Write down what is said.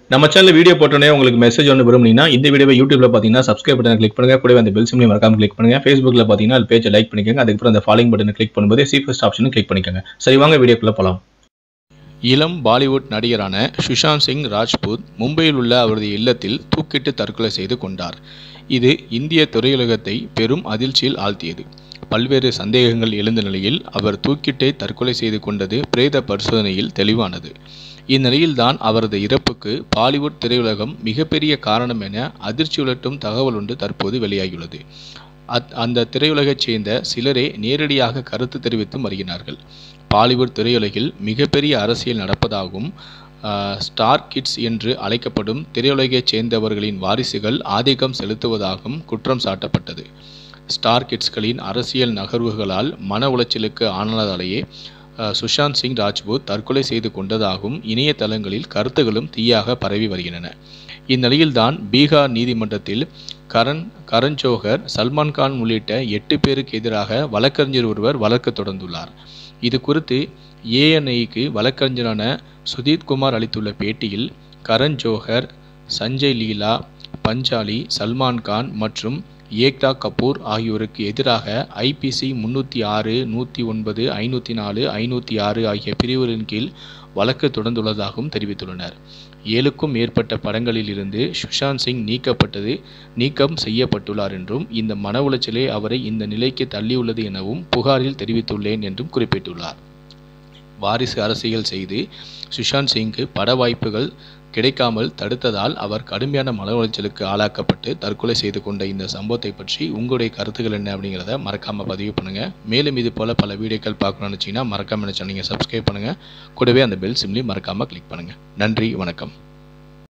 நம்ம channel video போட்டோன்னே உங்களுக்கு மெசேஜ் ஒன்று விரும்புனீங்கன்னா இந்த வீடியோவை யூடியூப்ல பார்த்தீங்கன்னா சப்ஸ்கிரைப் பட்டனை கிளிக் பண்ணுங்க கூடவே அந்த பெல் சிம்லையும் மறக்காம கிளிக் பண்ணுங்க ஃபேஸ்புக்ல பார்த்தீங்கன்னா அது பேஜை லைக் பண்ணிக்கோங்க அதுக்கப்புறம் அந்த ஃபாலோயிங் பட்டனை கிளிக் பண்ணும்போது சி ஃபர்ஸ்ட் ஆப்ஷனும் கிளிக் பண்ணிக்கோங்க சரி வாங்க வீடியோக்குள்ள போலாம் இளம் பாலிவுட் நடிகரான சுஷாந்த் சிங் ராஜ்பூத் மும்பையில் உள்ள அவரது இல்லத்தில் தூக்கிட்டு தற்கொலை செய்து கொண்டார் இது இந்திய திரையுலகத்தை பெரும் அதிர்ச்சியில் ஆழ்த்தியது பல்வேறு சந்தேகங்கள் எழுந்த நிலையில் அவர் தூக்கிட்டே தற்கொலை செய்து கொண்டது பிரேத பரிசோதனையில் தெளிவானது இந்நிலையில்தான் அவரது இறப்புக்கு பாலிவுட் திரையுலகம் மிகப்பெரிய காரணம் என அதிர்ச்சியுலட்டும் தகவல் ஒன்று தற்போது வெளியாகியுள்ளது அத் அந்த திரையுலகைச் சேர்ந்த சிலரே நேரடியாக கருத்து தெரிவித்து வருகிறார்கள் பாலிவுட் திரையுலகில் மிகப்பெரிய அரசியல் நடப்பதாகவும் ஆஹ், ஸ்டார் கிட்ஸ் என்று அழைக்கப்படும் திரையுலகைச் சேர்ந்தவர்களின் வாரிசுகள் ஆதிக்கம் செலுத்துவதாகவும் குற்றம் சாட்டப்பட்டது ஸ்டார் கிட்ஸ்களின் அரசியல் நகர்வுகளால் மன உளைச்சலுக்கு ஆனதாலேயே ஆஹ், சுஷாந்த் சிங் ராஜ்பூத் தற்கொலை செய்து கொண்டதாகவும் இணையதளங்களில் கருத்துகளும் தீயாக பரவி வருகின்றன இந்நிலையில்தான் பீகார் நீதிமன்றத்தில் கரண் கரண் ஜோஹர் சல்மான் கான் உள்ளிட்ட எட்டு பேருக்கு எதிராக வழக்கறிஞர் ஒருவர் வழக்கு தொடர்ந்துள்ளார் இது குறித்து ஏஎன்ஐக்கு வழக்கறிஞரான சுதீத் குமார் அளித்துள்ள பேட்டியில் கரண் ஜோஹர் சஞ்சய் லீலா பஞ்சாலி சல்மான் கான் மற்றும் ஏக்தா கபூர் ஆகியோருக்கு எதிராக ஐபிசி முன்னூற்றி ஆறு நூற்றி ஒன்பது ஐநூற்றி நாலு ஐநூற்றி ஆறு ஆகிய பிரிவுகளின் கீழ் வழக்கு தொடர்ந்துள்ளதாகவும் தெரிவித்துள்ளனர் ஏழுக்கும் மேற்பட்ட படங்களில் இருந்து சுஷாந்த் சிங் நீக்கப்பட்டது நீக்கம் செய்யப்பட்டுள்ளார் என்றும் இந்த மன உளைச்சலே அவரை இந்த நிலைக்கு தள்ளியுள்ளது எனவும் புகாரில் தெரிவித்துள்ளேன் என்றும் குறிப்பிட்டுள்ளார் வாரிசு அரசியல் செய்து சுஷாந்த் சிங்க்கு பட வாய்ப்புகள் கிடைக்காமல் தடுத்ததால் அவர் கடுமையான மன உளைச்சலுக்கு ஆளாக்கப்பட்டு தற்கொலை செய்து கொண்ட இந்த சம்பவத்தை பற்றி உங்களுடைய கருத்துக்கள் என்ன அப்படிங்கிறத மறக்காம பதிவு பண்ணுங்க மேலும் இது போல பல வீடியோக்கள் பார்க்கணும்னு நினச்சிங்கன்னா மறக்காம நினச்சா நீங்கள் சப்ஸ்கிரைப் பண்ணுங்க கூடவே அந்த பெல் சிம்லையும் மறக்காம கிளிக் பண்ணுங்க நன்றி வணக்கம்